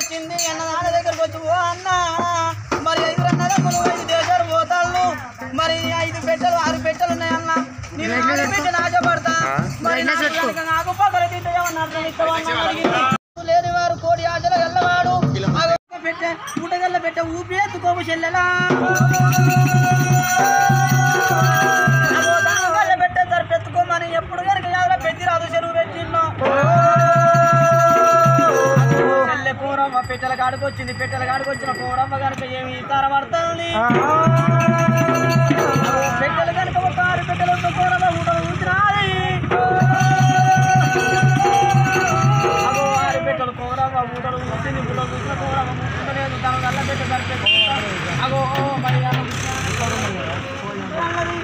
వచ్చింది అన్న నాన్న దగ్గరకు వచ్చి ఓ అన్న మరి ఐదు అన్నదమ్ములు ఐదు దేశాలు పోతాళ్ళు మరి ఐదు పెట్టెలు ఆరు పెట్టెలు ఉన్నాయన్న నేను ఆరు పెట్టెలు ఆశపడతా మరి నాకు కనుక నాకు పక్కన తింటే ఏమన్నా అర్థం ఇస్తావా అన్న అడిగింది. లేని వారు కోడి ఆశలు గల్లవాడు ఆ ఒక్క పెట్టె ఊటగల్ల పెట్టె ఊపి ఎత్తుకోము చెల్లెలా అగో దానివల్ల పెట్టె తరపెత్తుకోమని ఎప్పుడు కనుక యాదలో పెట్టి రాదు చెరువు పెట్టిన్నో చెల్లె పూరమ్మ పెట్టెల కాడికి వచ్చింది పెట్టెల కాడికి వచ్చిన పూరమ్మ కనుక ఏమి తరబడుతుంది పెట్టెలు కనుక ఒక ఆరు పెట్టెలు ఉన్న పూరమ్మ ఊటలు ఊసినాది అగో ఆరు పెట్టెలు పూరమ్మ ఊటలు ఊసింది ఊటలు ఊసిన పూరమ్మ ఊసుకుంటలేదు తన నల్ల పెట్టె సరిపెట్టుకుంటా అగో మరి అన్నది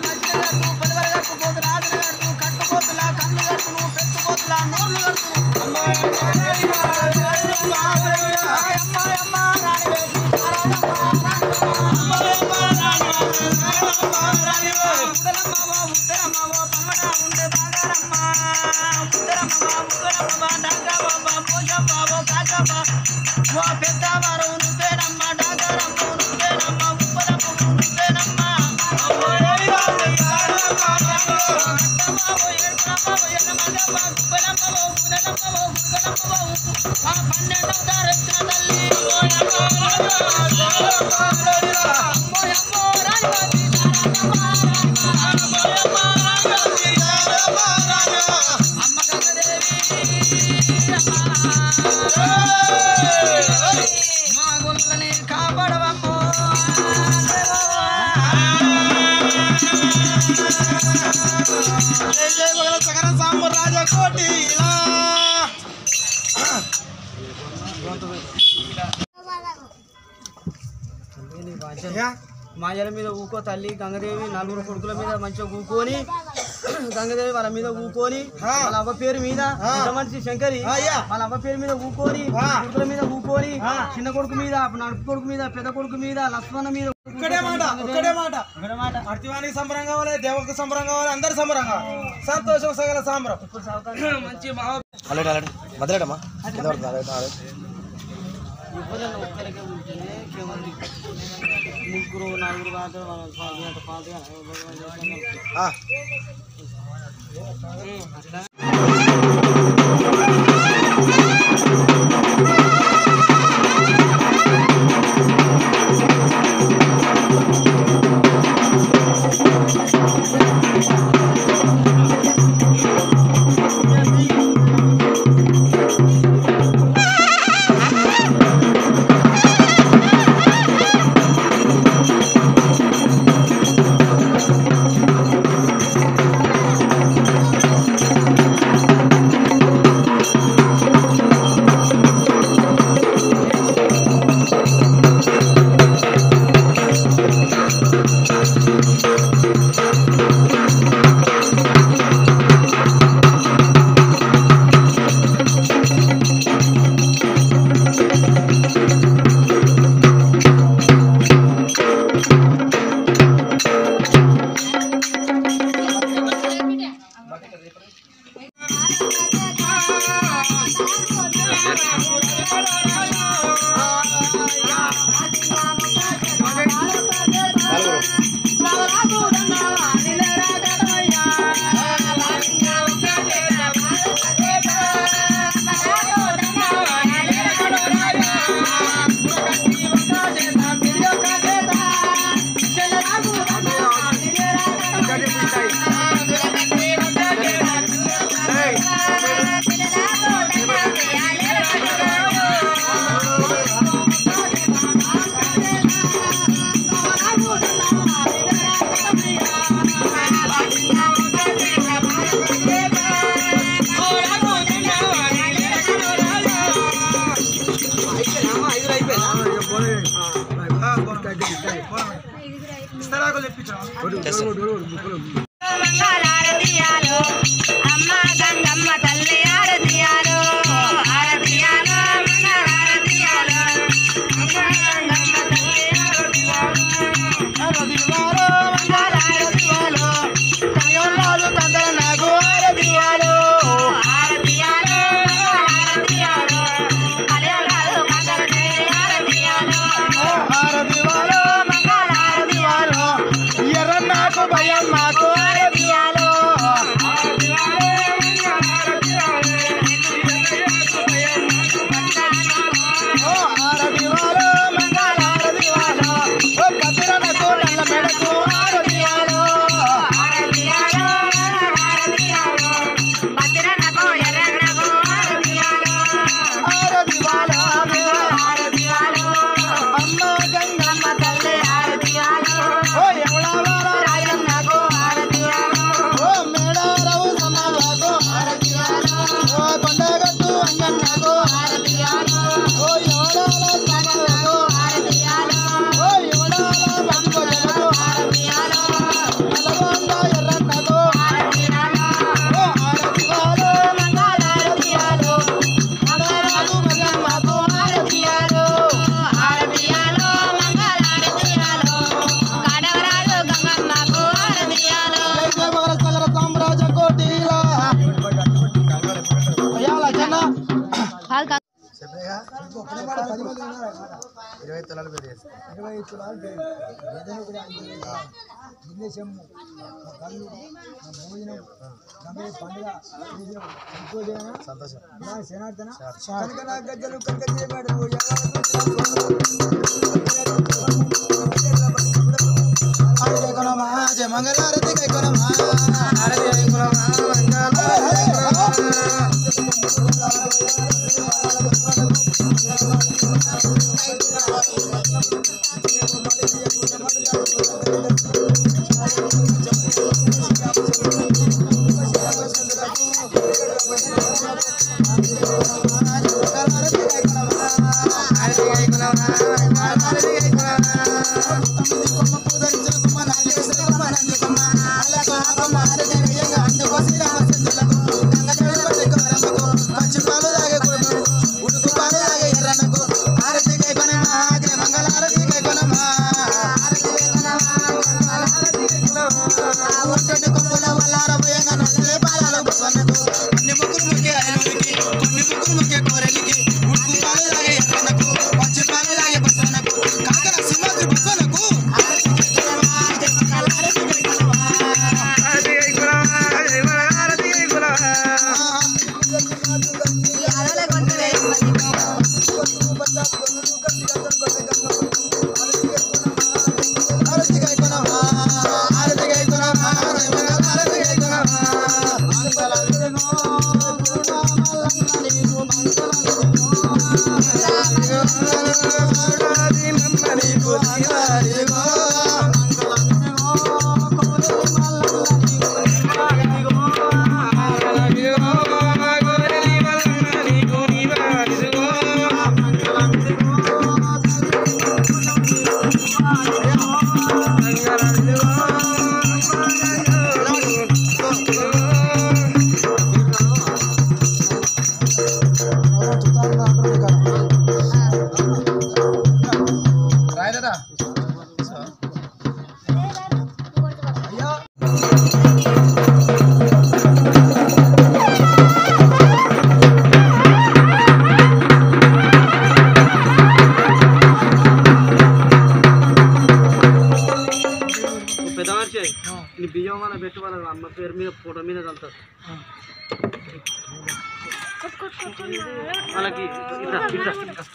కట్టుకోతులా కన్ను కట్టును పెట్టుకోతులా నోర్లు కట్టును పెద్దవారు నువ్వేనమ్మా డాగరమ్మ నువ్వేనమ్మా ముప్పలమ్మ నువ్వేనమ్మా పన్నెండవ తారీఖున తల్లి అమ్మ మా గుళ్ళని కాపాడవమ్మో జై జై బగల సగర సాంబర్ రాజా కోటి ఇలా మాయల మీద ఊకో తల్లి గంగదేవి నలుగురు కొడుకుల మీద మంచిగా ఊకొని గంగదేవి వాళ్ళ మీద ఊకొని ఆ. వాళ్ళ అవ్వ పేరు మీద ఆ. పెద్ద మనిషి శంకరి ఆ, అయ్యా. వాళ్ళ అవ్వ పేరు మీద ఊకొని ఆ. కొడుకుల మీద ఊకొని ఆ. చిన్న కొడుకు మీద నడుపు కొడుకు మీద పెద్ద కొడుకు మీద లక్ష్మణ మీద ఒక్కడే మాట ఒక్కడే మాట ఒకటే మాట అర్తివానికి సంబరం కావాలి దేవకు సంబరం కావాలి అందరు సంబరం కావాలి సంతోషం సగల సంబరం ఇప్పుడు సాగుతాను మంచి మావ అలాంటి అలాంటి మొదలెడమ్మా ఎవరైనా ఒక్కరికే ఉంటేనే కేవలం ముగ్గురు నలుగురు దాకా మన పాలు అంత పాలు ఇస్తారాకులు తెప్పించాం మంగళారతియాలో అమ్మ గంగమ్మ తల్లి ఆరతియాలో ఆరతియాలో మంగళారతియాలో అమ్మ గంగమ్మ తల్లి ఆరతియాలో మంగళారతియాలో కయ్యోలాలు కందల నాగు ఆరతియాలో ఆరతియాలో మంగళారతియాలో కయ్యోలాలు కందల ఆరతియాలో ఆరదివాలో మంగళారతియాలో ఎర్ర నాకు భయం మాకు ఆరతియాలో ఆరదివాలో ఇస్తున్నా అంటే ఏదైనా కూడా విదేశము నా కళ్ళు నా భోజనం నా పండుగ సంతోషమైన సంతోషం నా శనార్థన కనుక నా గజ్జలు కనుక చేయబడు మంగళారతి కైకొనమా పెద్ద మనిషి నీ బియ్యం వాళ్ళ పెట్టి వాళ్ళ అమ్మ పేరు మీద ఫోటో మీద కలుతారు వాళ్ళకి ఇట్లా ఇట్లా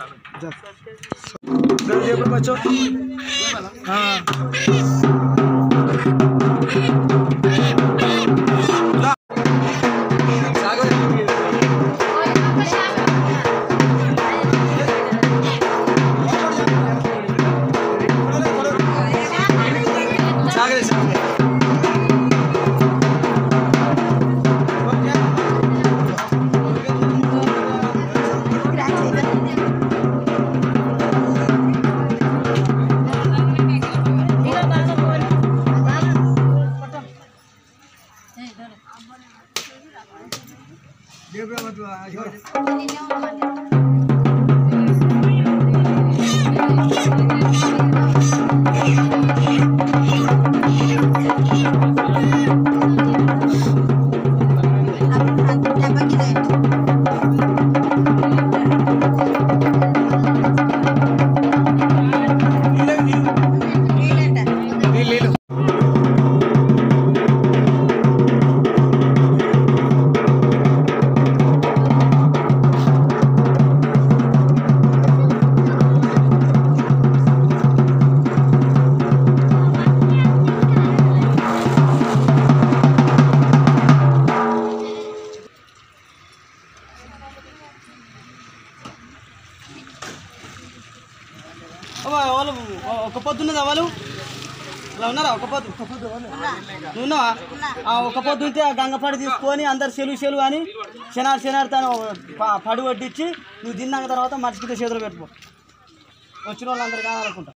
వాళ్ళు ఒక పొద్దున్నదా వాళ్ళు ఇలా ఉన్నారా ఒక పొద్దు నువ్వు ఉన్నావా ఆ ఒక పొద్దు ఉంటే ఆ గంగపాడి తీసుకొని అందరు సెలువు సెలువు అని శనార్ శనార్ తను ప- పడి వడ్డించి నువ్వు తిన్నాక తర్వాత మనిషికి చేతులు పెట్టుకో వచ్చిన వాళ్ళందరూ కావాలనుకుంటా